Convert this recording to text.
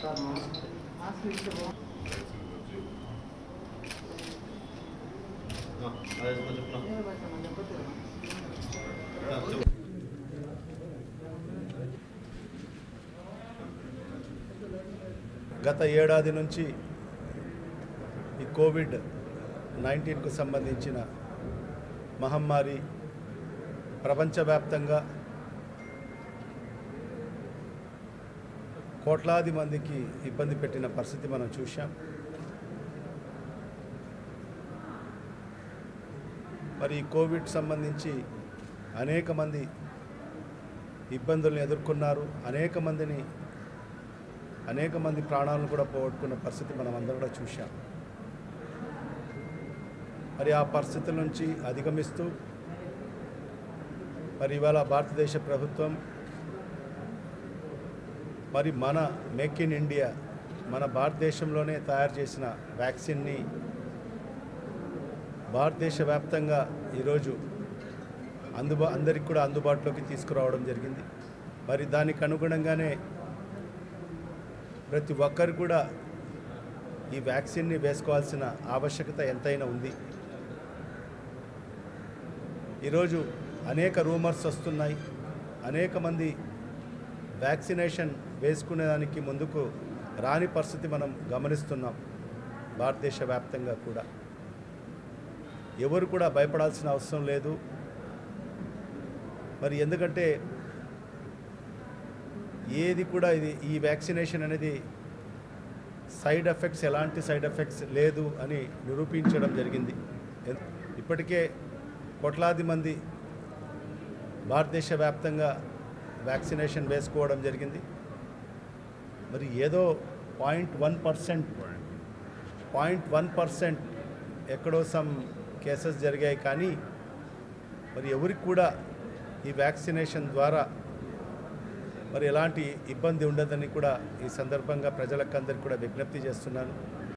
Sir mask ఇస్తే బాగుంది. అదే చెప్పిన నేను పెట్టాను, చెప్పొచ్చు కదా. గత ఏడాది నుంచి ఈ కోవిడ్ నైన్టీన్కు సంబంధించిన మహమ్మారి ప్రపంచవ్యాప్తంగా కోట్లాది మందికి ఇబ్బంది పెట్టిన పరిస్థితి మనం చూశాం మరి ఈ కోవిడ్ సంబంధించి అనేక మంది ఇబ్బందులను ఎదుర్కొన్నారు అనేక మందిని అనేక మంది ప్రాణాలను కూడా పోగొట్టుకున్న పరిస్థితి మనం అందరం కూడా చూశాం మరి ఆ పరిస్థితుల నుంచి అధిగమిస్తూ మరి ఇవాళ భారతదేశ ప్రభుత్వం మరి మన మేక్ ఇన్ ఇండియా మన భారతదేశంలోనే తయారు చేసిన వ్యాక్సిన్ని భారతదేశ వ్యాప్తంగా ఈరోజు అందుబా అందరికి కూడా అందుబాటులోకి తీసుకురావడం జరిగింది మరి దానికి అనుగుణంగానే ప్రతి ఒక్కరు కూడా ఈ వ్యాక్సిన్ని వేసుకోవాల్సిన ఆవశ్యకత ఎంతైనా ఉంది ఈరోజు అనేక రూమర్స్ వస్తున్నాయి అనేక మంది వ్యాక్సినేషన్ వేసుకునేదానికి ముందుకు రాని పరిస్థితి మనం గమనిస్తున్నాం భారతదేశ వ్యాప్తంగా కూడా ఎవరు కూడా భయపడాల్సిన అవసరం లేదు మరి ఎందుకంటే ఏది కూడా ఇది ఈ వ్యాక్సినేషన్ అనేది సైడ్ ఎఫెక్ట్స్ ఎలాంటి సైడ్ ఎఫెక్ట్స్ లేదు అని నిరూపించడం జరిగింది ఎన్- ఇప్పటికే కోట్లాది మంది భారతదేశ వ్యాప్తంగా వ్యాక్సినేషన్ వేసుకోవడం జరిగింది మరి ఏదో point one percent point one percent ఎక్కడో సమ్ కేసెస్ జరిగాయి కానీ మరి ఎవరికి కూడా ఈ వ్యాక్సినేషన్ ద్వారా మరి ఎలాంటి ఇబ్బంది ఉండదని కూడా ఈ సందర్భంగా ప్రజలకందరికీ కూడా విజ్ఞప్తి చేస్తున్నాను